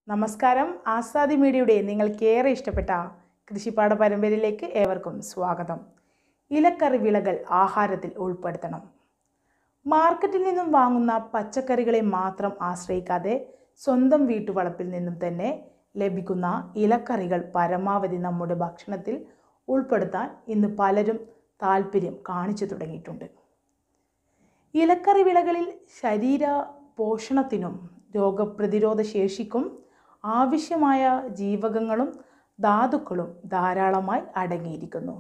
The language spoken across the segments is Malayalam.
നമസ്കാരം ആസാദി മീഡിയയുടെ നിങ്ങൾക്കേറെ ഇഷ്ടപ്പെട്ട കൃഷിപ്പാഠ പരമ്പരയിലേക്ക് ഏവർക്കും സ്വാഗതം ഇലക്കറി വിളകൾ ആഹാരത്തിൽ ഉൾപ്പെടുത്തണം മാർക്കറ്റിൽ നിന്നും വാങ്ങുന്ന പച്ചക്കറികളെ മാത്രം ആശ്രയിക്കാതെ സ്വന്തം വീട്ടുവളപ്പിൽ നിന്നും തന്നെ ലഭിക്കുന്ന ഇലക്കറികൾ പരമാവധി നമ്മുടെ ഭക്ഷണത്തിൽ ഉൾപ്പെടുത്താൻ ഇന്ന് പലരും താല്പര്യം കാണിച്ചു തുടങ്ങിയിട്ടുണ്ട് ഇലക്കറി വിളകളിൽ ശരീര പോഷണത്തിനും രോഗപ്രതിരോധ ശേഷിക്കും ആവശ്യമായ ജീവകങ്ങളും ധാതുക്കളും ധാരാളമായി അടങ്ങിയിരിക്കുന്നു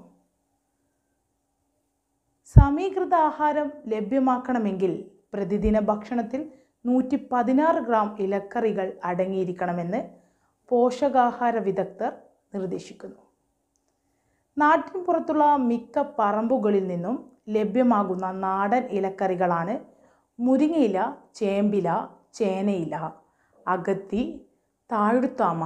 സമീകൃത ആഹാരം ലഭ്യമാക്കണമെങ്കിൽ പ്രതിദിന ഭക്ഷണത്തിൽ നൂറ്റി പതിനാറ് ഗ്രാം ഇലക്കറികൾ അടങ്ങിയിരിക്കണമെന്ന് പോഷകാഹാര വിദഗ്ധർ നിർദ്ദേശിക്കുന്നു നാട്ടിൻ പുറത്തുള്ള മിക്ക പറമ്പുകളിൽ നിന്നും ലഭ്യമാകുന്ന നാടൻ ഇലക്കറികളാണ് മുരിങ്ങയില ചേമ്പില ചേനയില അകത്തി താഴുത്താമ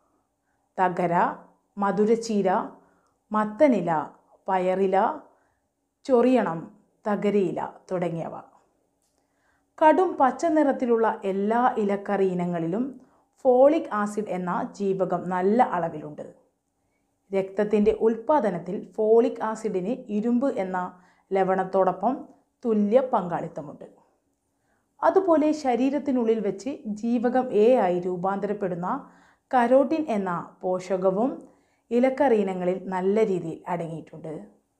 തകര മധുരച്ചീര മത്തനില പയറില ചൊറിയണം തകരയില തുടങ്ങിയവ കടും പച്ച നിറത്തിലുള്ള എല്ലാ ഇലക്കറി ഇനങ്ങളിലും ഫോളിക് ആസിഡ് എന്ന ജീവകം നല്ല അളവിലുണ്ട് രക്തത്തിൻ്റെ ഉൽപ്പാദനത്തിൽ ഫോളിക് ആസിഡിന് ഇരുമ്പ് എന്ന ലവണത്തോടൊപ്പം തുല്യ പങ്കാളിത്തമുണ്ട് അതുപോലെ ശരീരത്തിനുള്ളിൽ വെച്ച് ജീവകം എ ആയി രൂപാന്തരപ്പെടുന്ന കരോട്ടിൻ എന്ന പോഷകവും ഇലക്കറി ഇനങ്ങളിൽ നല്ല രീതിയിൽ അടങ്ങിയിട്ടുണ്ട്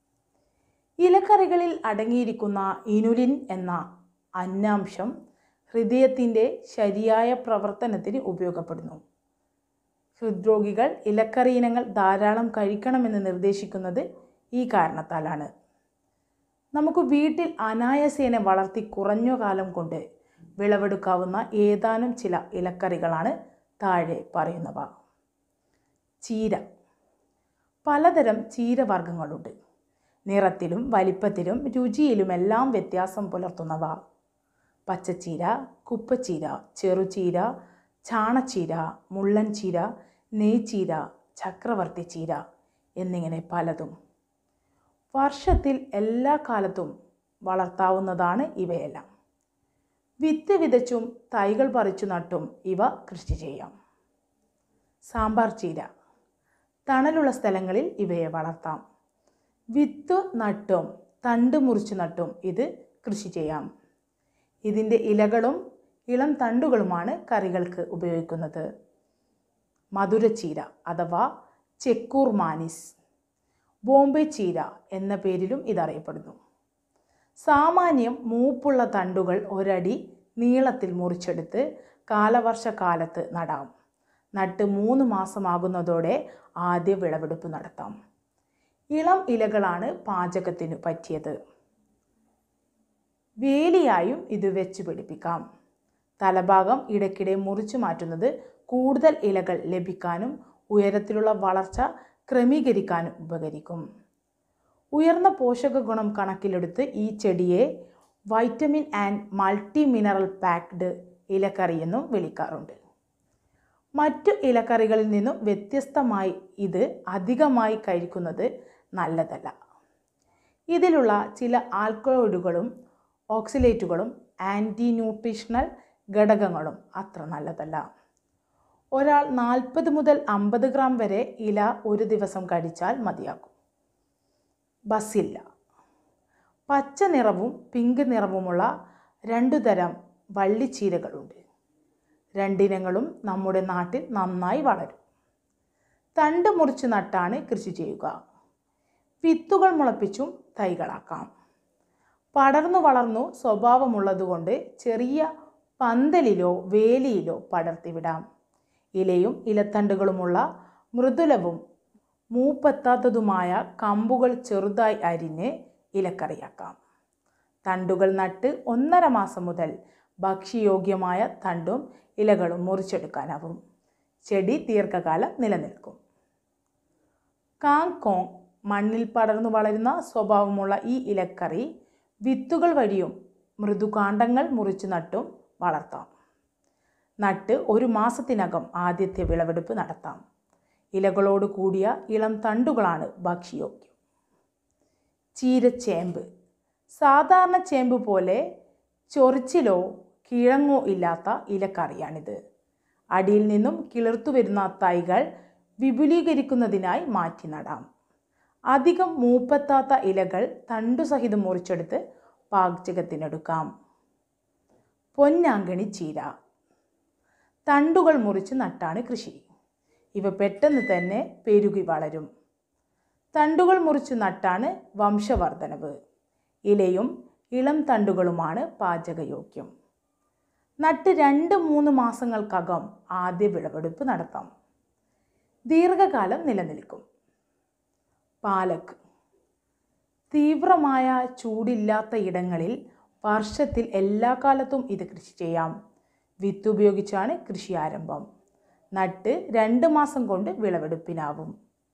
ഇലക്കറികളിൽ അടങ്ങിയിരിക്കുന്ന ഇനുലിൻ എന്ന അന്നാംശം ഹൃദയത്തിൻ്റെ ശരിയായ പ്രവർത്തനത്തിന് ഉപയോഗപ്പെടുന്നു ഹൃദ്രോഗികൾ ഇലക്കറി ഇനങ്ങൾ ധാരാളം കഴിക്കണമെന്ന് നിർദ്ദേശിക്കുന്നത് ഈ കാരണത്താലാണ് നമുക്ക് വീട്ടിൽ അനായാസേന വളർത്തി കുറഞ്ഞ കാലം കൊണ്ട് വിളവെടുക്കാവുന്ന ഏതാനും ചില ഇലക്കറികളാണ് താഴെ പറയുന്നവ ചീര പലതരം ചീരവർഗ്ഗങ്ങളുണ്ട് നിറത്തിലും വലിപ്പത്തിലും രുചിയിലുമെല്ലാം വ്യത്യാസം പുലർത്തുന്നവ പച്ചച്ചീര കുപ്പച്ചീര ചെറുചീര ചാണച്ചീര മുള്ളൻ ചീര നെയ്ച്ചീര ചക്രവർത്തി ചീര എന്നിങ്ങനെ പലതും വർഷത്തിൽ എല്ലാ കാലത്തും വളർത്താവുന്നതാണ് ഇവയെല്ലാം വിത്ത് വിതച്ചും തൈകൾ പറിച്ചു നട്ടും ഇവ കൃഷി ചെയ്യാം സാമ്പാർ ചീര തണലുള്ള സ്ഥലങ്ങളിൽ ഇവയെ വളർത്താം വിത്ത് നട്ടും തണ്ട് മുറിച്ച് നട്ടും ഇത് കൃഷി ചെയ്യാം ഇതിൻ്റെ ഇലകളും ഇളം തണ്ടുകളുമാണ് കറികൾക്ക് ഉപയോഗിക്കുന്നത് മധുരച്ചീര അഥവാ ചെക്കൂർ മാനിസ് ബോംബെ ചീര എന്ന പേരിലും ഇതറിയപ്പെടുന്നു സാമാന്യം മൂപ്പുള്ള തണ്ടുകൾ ഒരടി നീളത്തിൽ മുറിച്ചെടുത്ത് കാലവർഷക്കാലത്ത് നടാം നട്ട് മൂന്ന് മാസമാകുന്നതോടെ ആദ്യ വിളവെടുപ്പ് നടത്താം ഇളം ഇലകളാണ് പാചകത്തിനു പറ്റിയത് വേലിയായും ഇത് വെച്ച് പിടിപ്പിക്കാം തലഭാഗം ഇടയ്ക്കിടെ മുറിച്ചു മാറ്റുന്നത് കൂടുതൽ ഇലകൾ ലഭിക്കാനും ഉയരത്തിലുള്ള വളർച്ച ക്രമീകരിക്കാനും ഉപകരിക്കും ഉയർന്ന പോഷക ഗുണം കണക്കിലെടുത്ത് ഈ ചെടിയെ vitamin and multi mineral packed ഇലക്കറി എന്നും വിളിക്കാറുണ്ട് മറ്റു ഇലക്കറികളിൽ നിന്നും വ്യത്യസ്തമായി ഇത് അധികമായി കഴിക്കുന്നത് നല്ലതല്ല ഇതിലുള്ള ചില ആൽക്കലോയിഡുകളും ഓക്സിലേറ്റുകളും ആൻറ്റി ന്യൂട്രീഷണൽ ഘടകങ്ങളും അത്ര നല്ലതല്ല ഒരാൾ നാൽപ്പത് മുതൽ അമ്പത് ഗ്രാം വരെ ഇല ഒരു ദിവസം കഴിച്ചാൽ മതിയാകും ബസില്ല പച്ച നിറവും പിങ്ക് നിറവുമുള്ള രണ്ടു തരം വള്ളിച്ചീരകളുണ്ട് രണ്ടിനങ്ങളും നമ്മുടെ നാട്ടിൽ നന്നായി വളരും തണ്ട് മുറിച്ച് നട്ടാണ് കൃഷി ചെയ്യുക വിത്തുകൾ മുളപ്പിച്ചും തൈകളാക്കാം പടർന്നു വളർന്നു സ്വഭാവമുള്ളതുകൊണ്ട് ചെറിയ പന്തലിലോ വേലിയിലോ പടർത്തിവിടാം ഇലയും ഇലത്തണ്ടുകളുമുള്ള മൃദുലവും മൂപ്പെത്താത്തതുമായ കമ്പുകൾ ചെറുതായി അരിഞ്ഞ് ഇലക്കറിയാക്കാം തണ്ടുകൾ നട്ട് ഒന്നര മാസം മുതൽ ഭക്ഷ്യയോഗ്യമായ തണ്ടും ഇലകളും മുറിച്ചെടുക്കാനാവും ചെടി ദീർഘകാലം നിലനിൽക്കും കാങ്കോങ് മണ്ണിൽ പടർന്നു വളരുന്ന സ്വഭാവമുള്ള ഈ ഇലക്കറി വിത്തുകൾ വഴിയും മൃദുകാണ്ഡങ്ങൾ മുറിച്ചു നട്ടും വളർത്താം നട്ട് ഒരു മാസത്തിനകം ആദ്യത്തെ വിളവെടുപ്പ് നടത്താം ഇലകളോട് കൂടിയ ഇളം തണ്ടുകളാണ് ഭക്ഷ്യയോഗ്യം ചീരച്ചേമ്പ് സാധാരണ ചേമ്പ് പോലെ ചൊറിച്ചിലോ കിഴങ്ങോ ഇല്ലാത്ത ഇലക്കറിയാണിത് അടിയിൽ നിന്നും കിളിർത്തു വരുന്ന തൈകൾ വിപുലീകരിക്കുന്നതിനായി മാറ്റി നടാം അധികം മൂപ്പെത്താത്ത ഇലകൾ തണ്ടുസഹിതം മുറിച്ചെടുത്ത് പാചകത്തിനെടുക്കാം പൊന്നാങ്കണി ചീര തണ്ടുകൾ മുറിച്ച് നട്ടാണ് കൃഷി ഇവ പെട്ടെന്ന് തന്നെ പെരുകി വളരും തണ്ടുകൾ മുറിച്ച് നട്ടാണ് വംശവർദ്ധനവ് ഇലയും ഇളം തണ്ടുകളുമാണ് പാചകയോഗ്യം നട്ട് രണ്ട് മൂന്ന് മാസങ്ങൾക്കകം ആദ്യ വിളവെടുപ്പ് നടത്താം ദീർഘകാലം നിലനിൽക്കും പാലക് തീവ്രമായ ചൂടില്ലാത്ത ഇടങ്ങളിൽ വർഷത്തിൽ എല്ലാ കാലത്തും ഇത് കൃഷി ചെയ്യാം വിത്ത് ഉപയോഗിച്ചാണ് കൃഷി ആരംഭം നട്ട് രണ്ട് മാസം കൊണ്ട് വിളവെടുപ്പിനാവും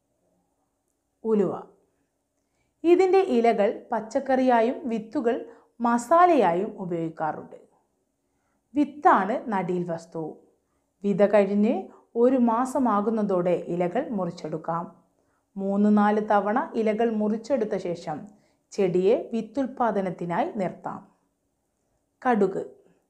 ഉലുവ ഇതിൻ്റെ ഇലകൾ പച്ചക്കറിയായും വിത്തുകൾ മസാലയായും ഉപയോഗിക്കാറുണ്ട് വിത്താണ് നടീൽ വസ്തു വിത കഴിഞ്ഞ് ഒരു മാസമാകുന്നതോടെ ഇലകൾ മുറിച്ചെടുക്കാം മൂന്ന് നാല് തവണ ഇലകൾ മുറിച്ചെടുത്ത ശേഷം ചെടിയെ വിത്തുൽപാദനത്തിനായി നിർത്താം കടുക്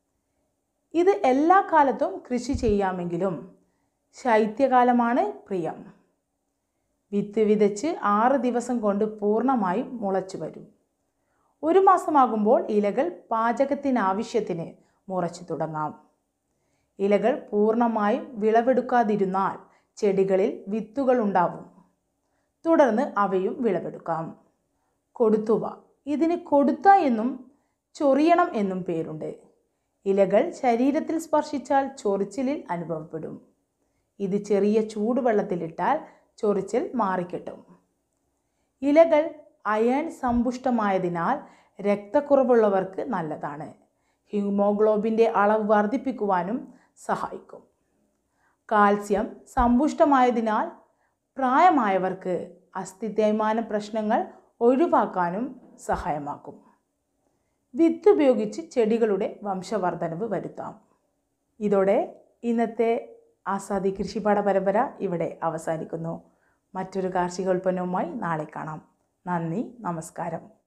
ഇത് എല്ലാ കാലത്തും കൃഷി ചെയ്യാമെങ്കിലും ശൈത്യകാലമാണ് പ്രിയം വിത്ത് വിതച്ച് ആറ് ദിവസം കൊണ്ട് പൂർണ്ണമായും മുളച്ചു വരും ഒരു മാസമാകുമ്പോൾ ഇലകൾ പാചകത്തിനാവശ്യത്തിന് മുറച്ചു തുടങ്ങാം ഇലകൾ പൂർണ്ണമായും വിളവെടുക്കാതിരുന്നാൽ ചെടികളിൽ വിത്തുകൾ ഉണ്ടാവും തുടർന്ന് അവയും വിളവെടുക്കാം കൊടുത്തുവ ഇതിന് കൊടുത്ത എന്നും ചൊറിയണം എന്നും പേരുണ്ട് ഇലകൾ ശരീരത്തിൽ സ്പർശിച്ചാൽ ചൊറിച്ചിലിൽ അനുഭവപ്പെടും ഇത് ചെറിയ ചൂടുവെള്ളത്തിലിട്ടാൽ ചൊറിച്ചിൽ മാറിക്കിട്ടും ഇലകൾ അയൺ സമ്പുഷ്ടമായതിനാൽ രക്തക്കുറവുള്ളവർക്ക് നല്ലതാണ് ഹീമോഗ്ലോബിൻ്റെ അളവ് വർദ്ധിപ്പിക്കുവാനും സഹായിക്കും കാൽസ്യം സമ്പുഷ്ടമായതിനാൽ പ്രായമായവർക്ക് അസ്ഥി തേയ്മാന പ്രശ്നങ്ങൾ ഒഴിവാക്കാനും സഹായമാക്കും വിത്ത് ഉപയോഗിച്ച് ചെടികളുടെ വംശവർദ്ധനവ് വരുത്താം ഇതോടെ ഇന്നത്തെ ആസാദി കൃഷിപാഠ പരമ്പര ഇവിടെ അവസാനിക്കുന്നു മറ്റൊരു കാർഷിക ഉൽപ്പന്നവുമായി നാളെ കാണാം നന്ദി നമസ്കാരം